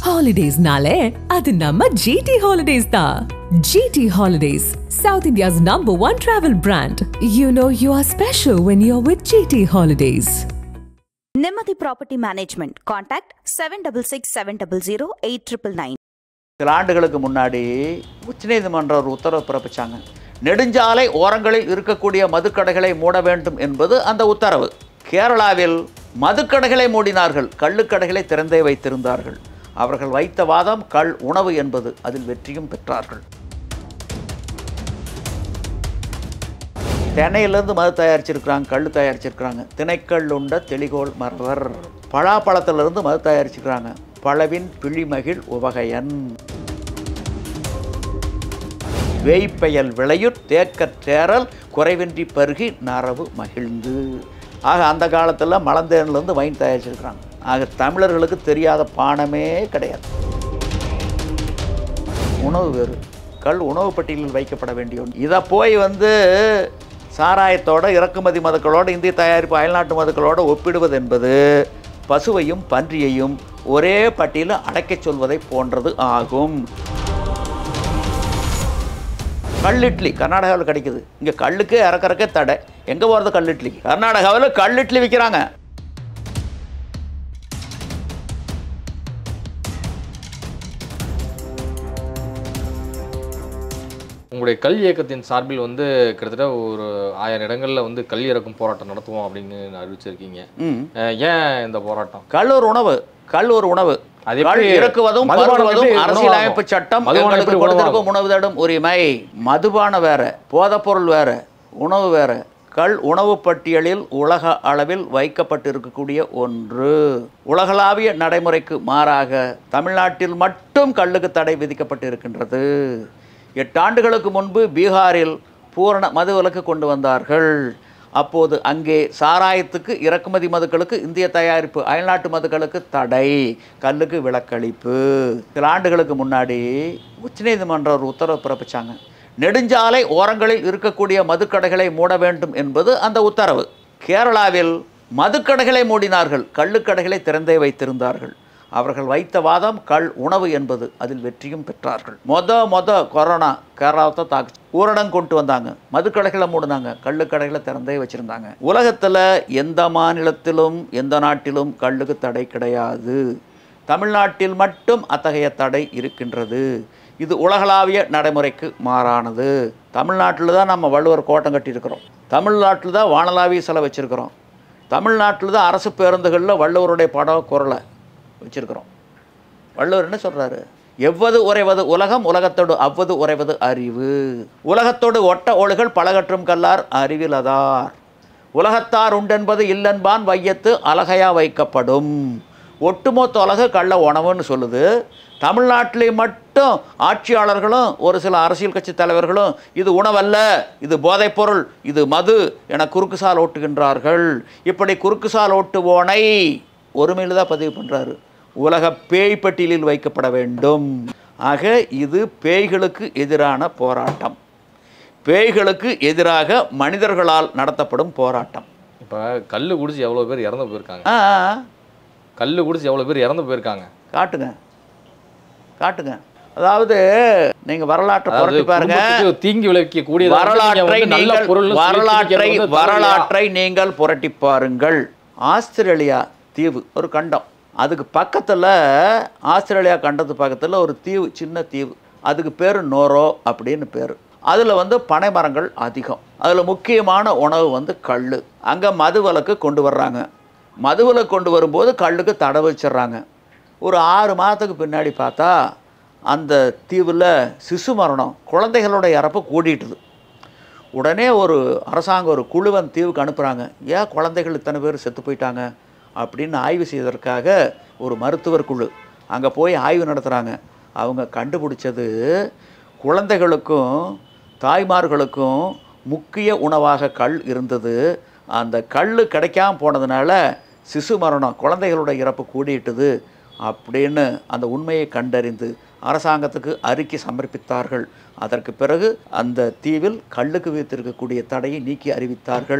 ஹாலிடேஸ்னாலே அது நம்ம ஜிடி ஹாலிடேஸ் தான் GT holidays south India's number one travel brand you know you are special when you are with GT holidays நிம்மதி property management contact seven double six seven double zero eight triple nine சில ஆண்டுகளுக்கு முன்னாடி உச்சநீதிமன்றம் ஒரு உத்தரவு பிறப்பிச்சாங்க நெடுஞ்சாலை ஓரங்களில் இருக்கக்கூடிய மதுக்கடைகளை மூட வேண்டும் என்பது அந்த உத்தரவு கேரளாவில் மதுக்கடைகளை மூடினார்கள் கள்ளுக்கடைகளை திறந்தே வைத்திருந்தார்கள் அவர்கள் வைத்த வாதம் கள் உணவு என்பது அதில் வெற்றியும் பெற்றார்கள் தென்னையிலேருந்து மது தயாரிச்சிருக்கிறாங்க கல் தயாரிச்சிருக்கிறாங்க திணைக்கல் உண்ட தெளிகோல் மரவர் பலாப்பழத்திலிருந்து மது தயாரிச்சிருக்கிறாங்க பழவின் பிழிமகிழ் உவகையன் வேய்ப்பெயல் விளையுட் தேக்கத் தேரல் குறைவின்றி பருகி நரவு மகிழ்ந்து ஆக அந்த காலத்தில் மலந்தேன்லேருந்து வைன் தயாரிச்சிருக்கிறாங்க ஆக தமிழர்களுக்கு தெரியாத பானமே கிடையாது உணவு வேறு கல் உணவு பட்டியலில் வைக்கப்பட வேண்டிய ஒன்று இதை போய் வந்து சாராயத்தோட இறக்குமதி மதுக்களோட இந்திய தயாரிப்பு அயல்நாட்டு மதுக்களோட ஒப்பிடுவது என்பது பசுவையும் பன்றியையும் ஒரே பட்டியலில் அடைக்கச் சொல்வதை போன்றது ஆகும் கல் இட்லி கர்நாடகாவில் கிடைக்குது இங்கே கல்லுக்கு இறக்கறக்கே தடை எங்கே போகிறது கல் இட்லி கர்நாடகாவில் கல் இட்லி விற்கிறாங்க உங்களுடைய கல் இயக்கத்தின் சார்பில் வந்து கிட்டத்தட்ட ஒரு ஆயிரம் இடங்களில் வந்து கல் இறக்கும் போராட்டம் நடத்துவோம் அப்படின்னு அறிவிச்சிருக்கீங்க ம் அஹ் ஏன் இந்த போராட்டம் கல் ஒரு உணவு கல் ஒரு உணவு அது கல் எப்படி இறக்குவதும் மதுபானம் பருகுவதும் எப்படி அரசியலமைப்பு உணவாகும்? சட்டம் மதுபானம் எங்களுக்கு எப்படி கொடுத்திருக்கும் உணவாகும்? உணவு தடும் உரிமை மதுபானம் வேற போதைப்பொருள் வேற உணவு வேற கல் உணவு பட்டியலில் உலக அளவில் வைக்கப்பட்டிருக்கக்கூடிய ஒன்று உலகளாவிய நடைமுறைக்கு மாறாக தமிழ்நாட்டில் மட்டும் கல்லுக்கு தடை விதிக்கப்பட்டிருக்கின்றது எட்டு ஆண்டுகளுக்கு முன்பு பீகாரில் பூரண மது விலக்கு கொண்டு வந்தார்கள் அப்போது அங்கே சாராயத்துக்கு இறக்குமதி மதுக்களுக்கு இந்திய தயாரிப்பு அயல்நாட்டு மதுக்களுக்கு தடை கல்லுக்கு விலக்களிப்பு சில ஆண்டுகளுக்கு முன்னாடி உச்சநீதிமன்றம் ஒரு உத்தரவு பிறப்பிச்சாங்க நெடுஞ்சாலை ஓரங்களில் இருக்கக்கூடிய மதுக்கடைகளை மூட வேண்டும் என்பது அந்த உத்தரவு கேரளாவில் மதுக்கடைகளை மூடினார்கள் கள்ளுக்கடைகளை திறந்தே வைத்திருந்தார்கள் அவர்கள் வைத்த வாதம் கள் உணவு என்பது அதில் வெற்றியும் பெற்றார்கள் மொத மொத கொரோனா கேரளாவை தாக்கு ஊரடங்கு கொண்டு வந்தாங்க மதுக்கடைகளை மூடினாங்க கள்ளுக்கடைகளை திறந்தே வச்சுருந்தாங்க உலகத்தில் எந்த மாநிலத்திலும் எந்த நாட்டிலும் கள்ளுக்கு தடை கிடையாது தமிழ்நாட்டில் மட்டும் அத்தகைய தடை இருக்கின்றது இது உலகளாவிய நடைமுறைக்கு மாறானது தமிழ்நாட்டில் தான் நம்ம வள்ளுவர் கோட்டம் கட்டியிருக்கிறோம் தமிழ்நாட்டில் தான் வானளாவிய சிலை வச்சுருக்கிறோம் தமிழ்நாட்டில் தான் அரசு பேருந்துகளில் வள்ளுவருடைய படம் குரலை வச்சுருக்கிறோம் வள்ளுவர் என்ன சொல்கிறாரு எவ்வது உறைவது உலகம் உலகத்தோடு அவ்வது உறைவது அறிவு உலகத்தோடு ஒட்ட ஒழுகள் பலகற்றும் கல்லார் அறிவிலதார் உலகத்தார் உண்டென்பது இல்லென்பான் வையத்து அழகையா வைக்கப்படும் ஒட்டுமொத்த உலக கள்ள உணவுன்னு சொல்லுது தமிழ்நாட்டிலே மட்டும் ஆட்சியாளர்களும் ஒரு சில அரசியல் கட்சி தலைவர்களும் இது உணவல்ல இது போதைப்பொருள் இது மது என குறுக்குசால் ஓட்டுகின்றார்கள் இப்படி குறுக்குசால் ஓட்டுவோனை ஒருமையில் தான் பதிவு பண்ணுறாரு உலக பேய் பட்டியலில் வைக்கப்பட வேண்டும் ஆக இது பேய்களுக்கு எதிரான போராட்டம் பேய்களுக்கு எதிராக மனிதர்களால் நடத்தப்படும் போராட்டம் இப்போ கல் குடிச்சு எவ்வளோ பேர் இறந்து போயிருக்காங்க ஆ ஆ, கல் குடிச்சு எவ்வளோ பேர் இறந்து போயிருக்காங்க காட்டுங்க காட்டுங்க அதாவது நீங்க வரலாற்றை அதாவது புரட்டி பாருங்க குடும்பத்துக்கு தீங்கி விளைவிக்கக்கூடிய வரலாற்றை நீங்கள் வரலாற்றை வரலாற்றை நீங்கள் புரட்டி பாருங்கள் ஆஸ்திரேலியா தீவு ஒரு கண்டம் அதுக்கு பக்கத்தில் ஆஸ்திரேலியா கண்டத்து பக்கத்தில் ஒரு தீவு சின்ன தீவு அதுக்கு பேர் நோரோ அப்படின்னு பேர் அதில் வந்து பனை மரங்கள் அதிகம் அதில் முக்கியமான உணவு வந்து கல் அங்கே மதுவிலக்கு கொண்டு வர்றாங்க மதுவிலக்கு கொண்டு வரும்போது கல்லுக்கு தடை வச்சிடுறாங்க ஒரு ஆறு மாதத்துக்கு பின்னாடி பார்த்தா அந்த தீவில் சிசு மரணம் குழந்தைகளோட இறப்பு கூடிட்டுது உடனே ஒரு அரசாங்கம் ஒரு குழுவன் தீவுக்கு அனுப்புகிறாங்க ஏன் குழந்தைகள் இத்தனை பேர் செத்து போயிட்டாங்க அப்படின்னு ஆய்வு செய்வதற்காக ஒரு மருத்துவர் குழு அங்கே போய் ஆய்வு நடத்துகிறாங்க அவங்க கண்டுபிடிச்சது குழந்தைகளுக்கும் தாய்மார்களுக்கும் முக்கிய உணவாக கல் இருந்தது அந்த கல் கிடைக்காம போனதுனால சிசு மரணம் குழந்தைகளோட இறப்பு கூடிட்டுது அப்படின்னு அந்த உண்மையை கண்டறிந்து அரசாங்கத்துக்கு அறிக்கை சமர்ப்பித்தார்கள் அதற்கு பிறகு அந்த தீவில் கல்லுக்கு வைத்திருக்கக்கூடிய தடையை நீக்கி அறிவித்தார்கள்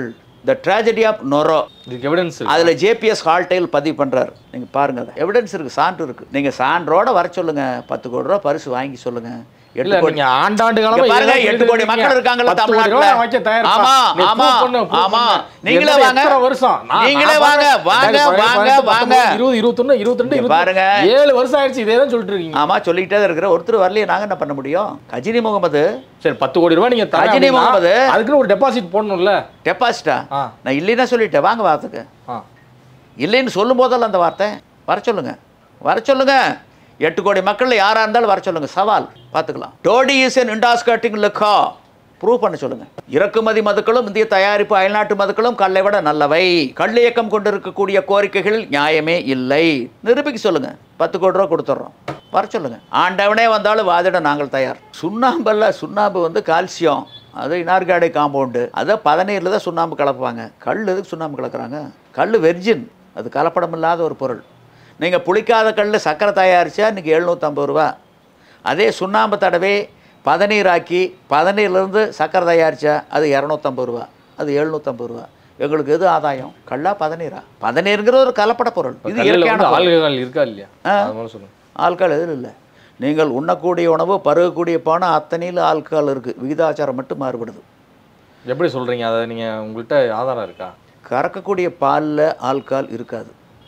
த ட்ராஜடி ஆஃப் நொரோ இதுக்கு எவிடன்ஸ் அதில் ஜேபிஎஸ் ஹால்டைல் பதிவு பண்ணுறாரு நீங்கள் பாருங்க அதை எவிடன்ஸ் இருக்குது சான்று இருக்குது நீங்கள் சான்றோட வர சொல்லுங்க பத்து கோடி ரூபா பரிசு வாங்கி சொல்லுங்க எட்டு இல்ல கோடி நீங்க ஆண்டாண்டு இங்க காலமா பாருங்க இதெல்லாம் எட்டு கோடி சொல்லிட்டு மக்கள் இருக்காங்கல்ல பத்து கோடி தமிழ்நாட்டுல ரூபாய் வைக்க தயாரிப்பா. ஆமா நீ ஆமா prove பண்ணு, prove ஆமா பண்ணு. நீங்களே எத்தனை- வாங்க எத்தனை வருஷம் நான் நீங்களே நான் வாங்க பாருங்க, வாங்க ரெண்டாயிரத்தி வாங்க பதினெட்டு, வாங்க பத்தொன்பது, இருபது இருபத்தொன்னு இருபத்திரெண்டு இங்க இருபத்தி பாருங்க. ஏழு வருஷம் ஆயிடுச்சு இதே தான் சொல்லிட்டு இருக்கீங்க ஆமா சொல்லிக்கிட்டே தான் இருக்கிற ஒருத்தர் வரலையே நாங்க என்ன பண்ண முடியும் கஜினி முகமது சரி பத்து கோடி ரூபாய் நீங்க தரேன் ரஜினி அப்படின்னா, முகமது. அதுக்குன்னு ஒரு டெபாசிட் போடணும்ல டெபாசிட்டா ஆ. நான் இல்லைன்னா சொல்லிட்டேன் வாங்க வார்த்தைக்கு ஆ. இல்லைன்னு சொல்லும் போதெல்லாம் அந்த வார்த்தை வர சொல்லுங்க வர சொல்லுங்க எட்டு கோடி மக்கள் யாரா இருந்தாலும் வர சொல்லுங்க சவால் பார்த்துக்கலாம் டோடி இஸ் என் இண்டாஸ்கட்டிங் லுக்கா ப்ரூவ் பண்ண சொல்லுங்க இறக்குமதி மதுக்களும் இந்திய தயாரிப்பு அயல்நாட்டு மதுக்களும் கல்லை விட நல்லவை கல் இயக்கம் கொண்டிருக்கக்கூடிய கோரிக்கைகள் நியாயமே இல்லை நிரூபிக்க சொல்லுங்க பத்து கோடி ரூபா கொடுத்துட்றோம் வர சொல்லுங்க ஆண்டவனே வந்தாலும் வாதிட நாங்கள் தயார் சுண்ணாம்பல்ல சுண்ணாம்பு வந்து கால்சியம் அது இனார்காடை காம்பவுண்டு அதை பதநீரில் தான் சுண்ணாம்பு கலப்பாங்க கல் எதுக்கு சுண்ணாம்பு கலக்குறாங்க கல் வெர்ஜின் அது கலப்படம் இல்லாத ஒரு பொருள் நீங்கள் புளிக்காத கல்ல சர்க்கரை தயாரித்தா இன்றைக்கி எழுநூற்றம்பது ரூபா அதே சுண்ணாம்பு தடவை பதநீராக்கி பதநீர்லேருந்து சர்க்கரை தயாரித்தா அது இரநூத்தம்பது ரூபா அது எழுநூற்றம்பது ரூபா எங்களுக்கு எது ஆதாயம் கல்லா பதநீரா பதநீருங்கிறது ஒரு கலப்பட பொருள் இது கல்லுல இயற்கையான வந்து பொருள். ஆல்கஹால் இருக்கா இல்லையா அது மாதிரி சொல்லுங்க ஆல்கால் எதில் இல்லை நீங்கள் உண்ணக்கூடிய உணவு பருகக்கூடிய பானம் அத்தனையில் ஆல்கால் இருக்குது விகிதாச்சாரம் மட்டும் மாறுபடுது எப்படி சொல்றீங்க அதை நீங்க உங்கள்கிட்ட ஆதாரம் இருக்கா கறக்கக்கூடிய பாலில் ஆல்கால் இருக்காது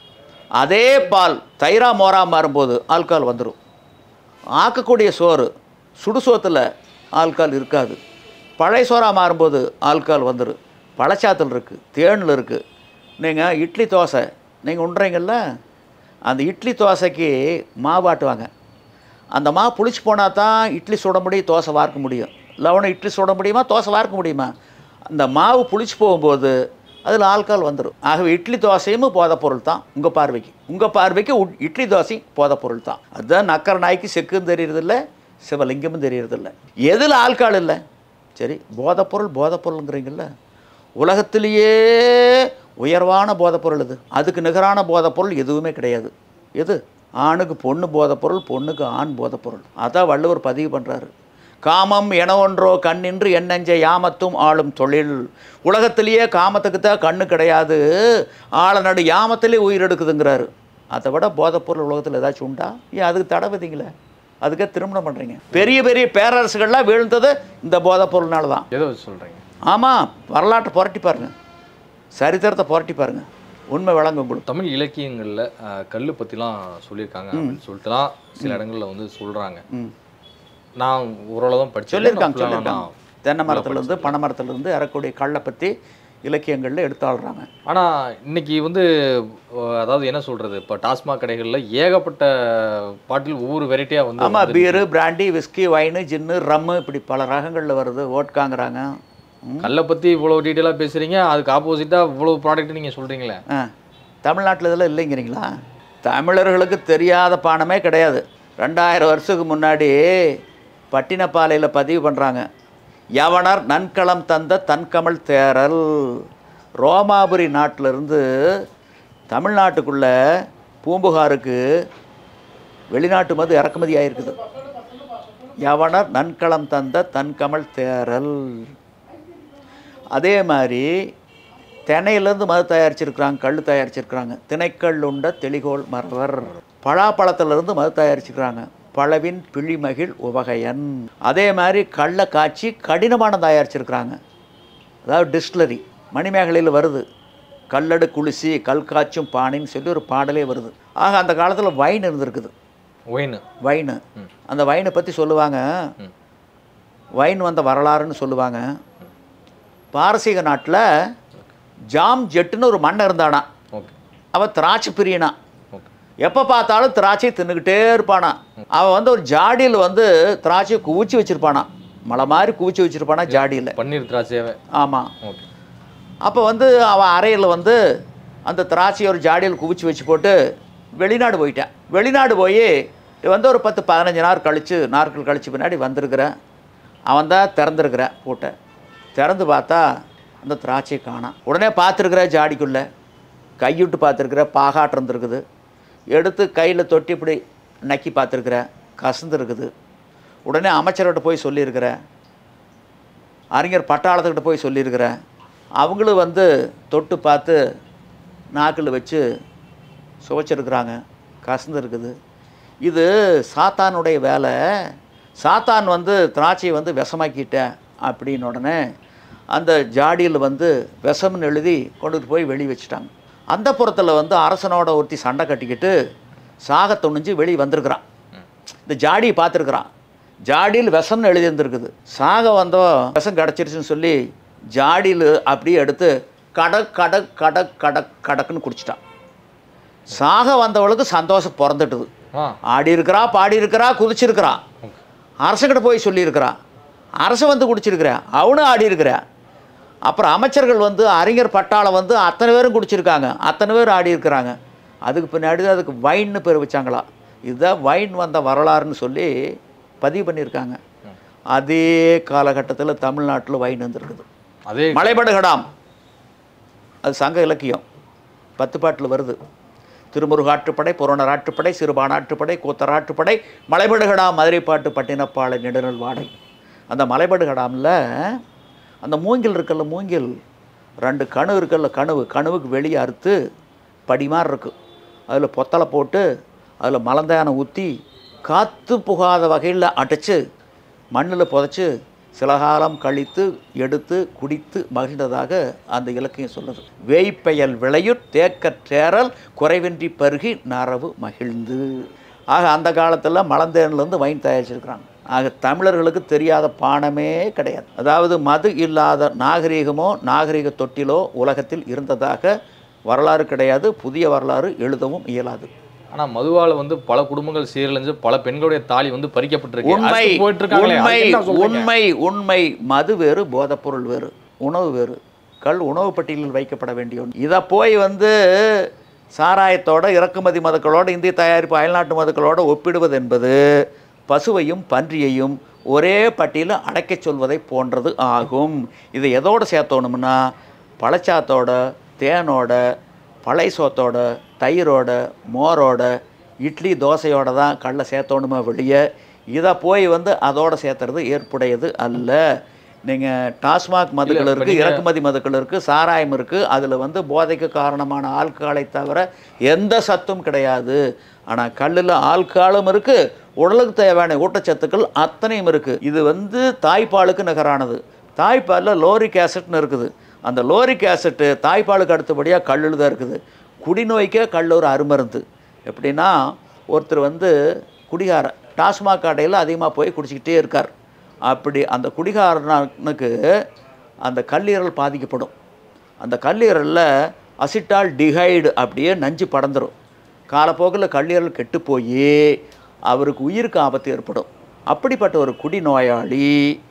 அதே பால் தைரா மோரா மாறும்போது ஆல்கால் வந்துடும் ஆக்கக்கூடிய சோறு சுடுசோத்தில் ஆல்கால் இருக்காது பழைய சோறா மாறும்போது ஆல்கால் வந்துடும் பழச்சாத்தில் இருக்குது தேனில் இருக்குது நீங்கள் இட்லி தோசை நீங்கள் உண்றீங்கல்ல அந்த இட்லி தோசைக்கு மாவாட்டுவாங்க அந்த மா புளிச்சு போனால் தான் இட்லி சுட முடியும் தோசை வார்க்க முடியும் லவணம் இட்லி சுட முடியுமா தோசை வார்க்க முடியுமா அந்த மாவு புளிச்சு போகும்போது அதில் ஆல்கால் வந்துடும் ஆகவே இட்லி தோசையும் போதைப் பொருள் தான் உங்கள் பார்வைக்கு உங்கள் பார்வைக்கு உட்- இட்லி தோசை போதைப் பொருள் தான் அதுதான் நக்கர நாய்க்கு செக்கும் தெரியறதில்ல சிவலிங்கமும் தெரியறதில்ல எதில் ஆல்கால் இல்லை சரி போதைப் பொருள் போதைப் பொருளுங்கிறீங்கல்ல உலகத்திலேயே உயர்வான போதைப் பொருள் இது அதுக்கு நிகரான போதைப் பொருள் எதுவுமே கிடையாது எது ஆணுக்கு பொண்ணு போதைப் பொருள் பொண்ணுக்கு ஆண் போதைப் பொருள் அதான் வள்ளுவர் பதிவு பண்ணுறாரு காமம் என ஒன்றோ கண்ணின்று எண்ணெஞ்ச யாமத்தும் ஆளும் தொழில் உலகத்திலேயே காமத்துக்கு தான் கண்ணு கிடையாது ஆளநடு யாமத்திலே உயிர் எடுக்குதுங்கிறாரு அதை விட போதைப் பொருள் உலகத்தில் ஏதாச்சும் உண்டா ஏன் அதுக்கு தடை விதிங்களே அதுக்கே திருமணம் பண்ணுறீங்க பெரிய பெரிய பேரரசுகள்லாம் வீழ்ந்தது இந்த போதைப் பொருள்னால தான் எதை வச்சு சொல்றீங்க ஆமாம் வரலாற்றை புரட்டி பாருங்க சரித்திரத்தை புரட்டி பாருங்க உண்மை விளங்கும் உங்களுக்கு தமிழ் இலக்கியங்கள்ல அஹ், கல்லு பத்திலாம் சொல்லியிருக்காங்க அப்படின்னு சொல்லிட்டுலாம் சில இடங்கள்ல வந்து சொல்றாங்க ம். நான் ஓரளவு தான் படிச்சேன் சொல்லியிருக்காங்க நான் சொல்லியிருக்காங்க தென்னை மரத்துலேருந்து பனை மரத்துலேருந்து இறக்கக்கூடிய கல்லை பற்றி இலக்கியங்களில் எடுத்தாளுறாங்க ஆனா இன்னைக்கு வந்து அஹ், அதாவது என்ன சொல்றது இப்போ டாஸ்மாக் கடைகள்ல ஏகப்பட்ட பாட்டில் ஒவ்வொரு வெரைட்டியா வந்து ஆமாம் வந்து beer brandy whisky wine gin rum இப்படி பல ரகங்களில் வருது ஓட்காங்கிறாங்க ம். கல்லை பத்தி இவ்வளவு டீட்டெயிலாக பேசுறீங்க அதுக்கு ஆப்போசிட்டா இவ்வளவு ப்ராடக்ட் நீங்க சொல்றீங்களே ஆ தமிழ்நாட்டில் இதெல்லாம் இல்லைங்கிறீங்களா தமிழர்களுக்கு தெரியாத பானமே கிடையாது ரெண்டாயிரம் வருஷத்துக்கு முன்னாடி பட்டினப்பாலையில் பதிவு பண்ணுறாங்க யவனர் நன்களம் தந்த தன்கமல் தேரல் ரோமாபுரி நாட்டிலிருந்து தமிழ்நாட்டுக்குள்ள பூம்புகாருக்கு வெளிநாட்டு மது இறக்குமதி ஆயிருக்குது யவனர் நன்களம் தந்த தன்கமல் தேரல் அதே மாதிரி தினையிலேருந்து மது தயாரிச்சிருக்கிறாங்க கல் தயாரிச்சிருக்கிறாங்க திணைக்கல் உண்ட தெளிகோல் மறவர் பலாப்பழத்திலிருந்து மது தயாரிச்சிருக்கிறாங்க பழவின் பிழிமகிழ் உவகையன் அதே மாதிரி கல்லை காய்ச்சி கடினமான தயாரிச்சிருக்கிறாங்க அதாவது டிஸ்டிலரி மணிமேகலையில் வருது கல்லடு குளிசி கல் காய்ச்சும் பானைன்னு சொல்லி ஒரு பாடலே வருது ஆக அந்த காலத்தில் வைன் இருந்திருக்குது ஒயின் வைனு அந்த வைனை பற்றி சொல்லுவாங்க ம். வைன் வந்த வரலாறுன்னு சொல்லுவாங்க பாரசீக நாட்டில் ஜாம் ஜெட்டுன்னு ஒரு மன்னன் இருந்தானா ஓகே அவன் திராட்சை பிரியனா ஓகே எப்போ பார்த்தாலும் திராட்சை தின்னுக்கிட்டே இருப்பானா அவன் வந்து ஒரு ஜாடியில் வந்து திராட்சையை குவிச்சு வச்சிருப்பானா மலை மாதிரி குவிச்சு வச்சிருப்பானா ஜாடியில் பன்னீர் திராட்சையாவே ஆமாம் ஓகே அப்போ வந்து அவன் அறையில் வந்து அந்த திராட்சையை ஒரு ஜாடியில் குவிச்சு வச்சு போட்டு வெளிநாடு போயிட்டேன் வெளிநாடு போய் வந்து ஒரு பத்து பதினஞ்சு நாள் கழித்து நாட்கள் கழிச்சு பின்னாடி வந்திருக்கிறேன் அவன் தான் திறந்துருக்கிறேன் பூட்டை திறந்து பார்த்தா அந்த திராட்சையை காணாம் உடனே பார்த்துருக்குற ஜாடிக்குள்ளே கைவிட்டு பார்த்துருக்குற பாகாட்டு இருந்திருக்குது எடுத்து கையில் தொட்டி இப்படி நக்கி பார்த்துருக்குற கசந்து இருக்குது உடனே அமைச்சர்கிட்ட போய் சொல்லியிருக்கிறேன் அறிஞர் பட்டாளத்துக்கிட்ட போய் சொல்லியிருக்கிறேன் அவங்களும் வந்து தொட்டு பார்த்து நாக்கில் வச்சு சுவைச்சிருக்கிறாங்க கசந்து இருக்குது இது சாத்தானுடைய வேலை சாத்தான் வந்து திராட்சையை வந்து விஷமாக்கிட்டேன் அப்படின்னு உடனே அந்த ஜாடியில் வந்து விஷம்னு எழுதி கொண்டுட்டு போய் வெளியே வச்சுட்டாங்க அந்த புறத்தில் வந்து அரசனோட ஒருத்தி சண்டை கட்டிக்கிட்டு சாக துணிஞ்சு வெளியே வந்திருக்கிறான் இந்த ஜாடியை பார்த்துருக்குறான் ஜாடியில் விஷம்னு எழுதி இருந்திருக்குது சாக வந்தோ விஷம் கிடச்சிருச்சுன்னு சொல்லி ஜாடியில் அப்படியே எடுத்து கடக் கடக் கடக் கடக் கடக்குன்னு குடிச்சிட்டான் சாக வந்தவளுக்கு சந்தோஷம் பிறந்துட்டுது ஆ ஆடி இருக்கிறா பாடி இருக்கிறா குதிச்சிருக்கிறா அரசங்கிட்ட போய் சொல்லியிருக்கிறா அரசன் வந்து குடிச்சிருக்கிறா அவனும் ஆடி இருக்கிறா அப்புறம் அமைச்சர்கள் வந்து அறிஞர் பட்டாளம் வந்து அத்தனை பேரும் குடிச்சிருக்காங்க அத்தனை பேர் ஆடி இருக்கிறாங்க அதுக்கு பின்னாடி தான் அதுக்கு வைன்னு பேர் வச்சாங்களா இதுதான் வைன் வந்த வரலாறுன்னு சொல்லி பதிவு பண்ணியிருக்காங்க அதே காலகட்டத்தில் தமிழ்நாட்டில் வைன் வந்திருக்குது அதே மலைபடுகடாம் அது சங்க இலக்கியம் பத்து பாட்டில் வருது திருமுருகாற்றுப்படை புறநராற்றுப்படை சிறுபானாற்றுப்படை கூத்தராற்றுப்படை மலைபடுகடாம் மதுரைப்பாட்டு பட்டினப்பாளை நெடுநல் வாடை அந்த மலைபடுகடாமில் அந்த மூங்கில் இருக்குல்ல மூங்கில் ரெண்டு கணு இருக்குல்ல கணுவு கணுவுக்கு வெளியே அறுத்து படி மாதிரி இருக்குது அதில் பொத்தலை போட்டு அதில் மலந்தானை ஊற்றி காற்று புகாத வகையில் அடைச்சு மண்ணில் புதைச்சு சில காலம் கழித்து எடுத்து குடித்து மகிழ்ந்ததாக அந்த இலக்கியம் சொல்லுது வேய்ப்பெயல் விளையுட் தேக்கற் சேரல் குறைவின்றி பருகி நரவு மகிழ்ந்து ஆக அந்த காலத்தில் மலந்தேன்லேருந்து வைன் தயாரிச்சிருக்கிறாங்க ஆக தமிழர்களுக்கு தெரியாத பானமே கிடையாது அதாவது மது இல்லாத நாகரீகமோ நாகரீக தொட்டிலோ உலகத்தில் இருந்ததாக வரலாறு கிடையாது புதிய வரலாறு எழுதவும் இயலாது ஆனா மதுவால வந்து பல குடும்பங்கள் சீரழிஞ்சு பல பெண்களுடைய தாலி வந்து பறிக்கப்பட்டிருக்கு உண்மை அடுத்து போயிட்டு இருக்காங்களே உண்மை அதுக்கு என்ன சொல்றீங்க? உண்மை உண்மை மது வேறு போதைப்பொருள் வேறு உணவு வேறு கல் உணவு பட்டியலில் வைக்கப்பட வேண்டிய ஒன்று இதை போய் வந்து சாராயத்தோட இறக்குமதி மதுக்களோட இந்திய தயாரிப்பு அயல்நாட்டு மதுக்களோட ஒப்பிடுவது என்பது பசுவையும் பன்றியையும் ஒரே பட்டியலில் அடைக்கச் சொல்வதை போன்றது ஆகும் இதை எதோட சேர்த்தோணும்னா பழச்சாத்தோட தேனோட பழைய சோத்தோட தயிரோட மோரோட இட்லி தோசையோட தான் கடலை சேர்த்தோணுமே வெளியே இதை போய் வந்து அதோட சேர்த்துறது ஏற்புடையது அல்ல நீங்கள் டாஸ்மாக் மதுக்கள் இப்ப இருக்குது நீங்க- இறக்குமதி மதுக்கள் இருக்குது சாராயம் இருக்குது அதில் வந்து போதைக்கு காரணமான ஆல்கஹாலை தவிர எந்த சத்தும் கிடையாது ஆனால் கல்லில் ஆல்கஹாலும் இருக்குது உடலுக்கு தேவையான ஊட்டச்சத்துக்கள் அத்தனையும் இருக்குது இது வந்து தாய்ப்பாலுக்கு நிகரானது தாய்ப்பாலில் லோரிக் ஆசிட்னு இருக்குது அந்த லோரிக் ஆசிட்டு தாய்ப்பாலுக்கு அடுத்தபடியாக கல்லில் தான் இருக்குது குடிநோய்க்கே கல் ஒரு அருமருந்து எப்படின்னா ஒருத்தர் வந்து குடிகார டாஸ்மாக் கடையில் அதிகமாக போய் குடிச்சிக்கிட்டே இருக்கார் அப்படி அந்த குடிகாரனுக்கு அந்த கல்லீரல் பாதிக்கப்படும் அந்த கல்லீரலில் அசிட்டால் டிஹைடு அப்படியே நஞ்சு படந்துரும் காலப்போக்கில் கல்லீரல் கெட்டு போய் அவருக்கு உயிருக்கு ஆபத்து ஏற்படும் அப்படிப்பட்ட ஒரு குடிநோயாளி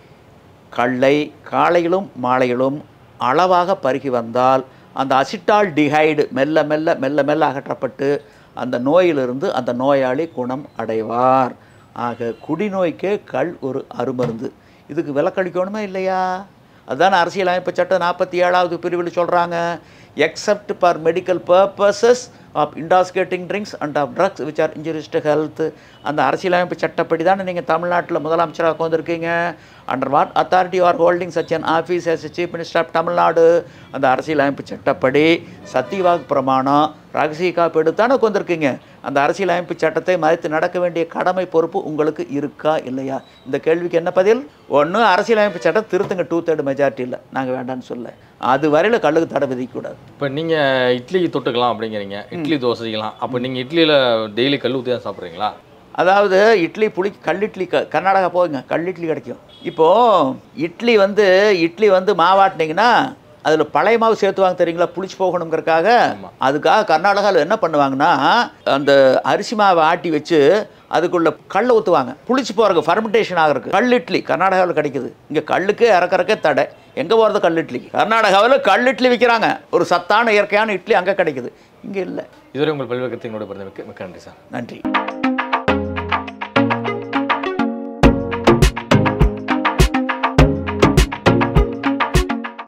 கல்லை காலையிலும் மாலையிலும் அளவாக பருகி வந்தால் அந்த அசிட்டால் டிஹைடு மெல்ல மெல்ல மெல்ல மெல்ல அகற்றப்பட்டு அந்த நோயிலிருந்து அந்த நோயாளி குணம் அடைவார் ஆக குடிநோய்க்கே கள் ஒரு அருமருந்து இதுக்கு விலக்களிக்கணுமே இல்லையா அதுதான் அரசியலமைப்பு சட்டம் நாற்பத்தி ஏழாவது பிரிவில் சொல்கிறாங்க except for medical purposes of intoxicating drinks and of drugs which are injurious to health அந்த அரசியலமைப்பு சட்டப்படி தானே நீங்கள் தமிழ்நாட்டில் முதலமைச்சராக உட்காந்துருக்கீங்க under what authority are holding such an office as chief minister of Tamil Nadu அந்த அரசியலமைப்பு சட்டப்படி சத்தியவாக்கு பிரமாணம் ரகசிய காப்பீடு தானே உட்காந்துருக்கீங்க அந்த அரசியலமைப்பு சட்டத்தை மதித்து நடக்க வேண்டிய கடமை பொறுப்பு உங்களுக்கு இருக்கா இல்லையா இந்த கேள்விக்கு என்ன பதில் ஒன்று அரசியலமைப்பு சட்டம் திருத்துங்க டூ தேர்ட் மெஜாரிட்டியில் நாங்கள் வேண்டாம்னு சொல்ல அது வரையில் கல்லுக்கு தடை விதிக்கக்கூடாது இப்போ நீங்க இட்லிக்கு தொட்டுக்கலாம் அப்படிங்கிறீங்க இட்லி தோசைக்கலாம் அப்போ நீங்க இட்லியில டெய்லி கல் ஊற்றி தான் சாப்பிட்றீங்களா அதாவது இட்லி புளி கல்லிட்லி க கர்நாடகா போகுங்க கல்லிட்லி கிடைக்கும் இப்போது இட்லி வந்து இட்லி வந்து மாவாட்டினீங்கன்னா அதில் பழைய மாவு சேர்த்துவாங்க தெரியுங்களா புளிச்சு போகணுங்கிறதுக்காக அதுக்காக கர்நாடகாவில் என்ன பண்ணுவாங்கன்னா அந்த அரிசி மாவை ஆட்டி வச்சு அதுக்குள்ள கல்லை ஊற்றுவாங்க புளிச்சு போகிறதுக்கு ஃபர்மெண்டேஷன் ஆகிறதுக்கு கல் இட்லி கர்நாடகாவில் கிடைக்குது இங்கே கல்லுக்கு இறக்கறக்கே தடை எங்கே போகிறது கல் இட்லி கர்நாடகாவில் கல் இட்லி விற்கிறாங்க ஒரு சத்தான இயற்கையான இட்லி அங்கே கிடைக்குது இங்கே இல்லை இதுவரை உங்கள் பல்வேறு கருத்து என்னோட பிறந்தமைக்கு மிக்க நன்றி சார் நன்றி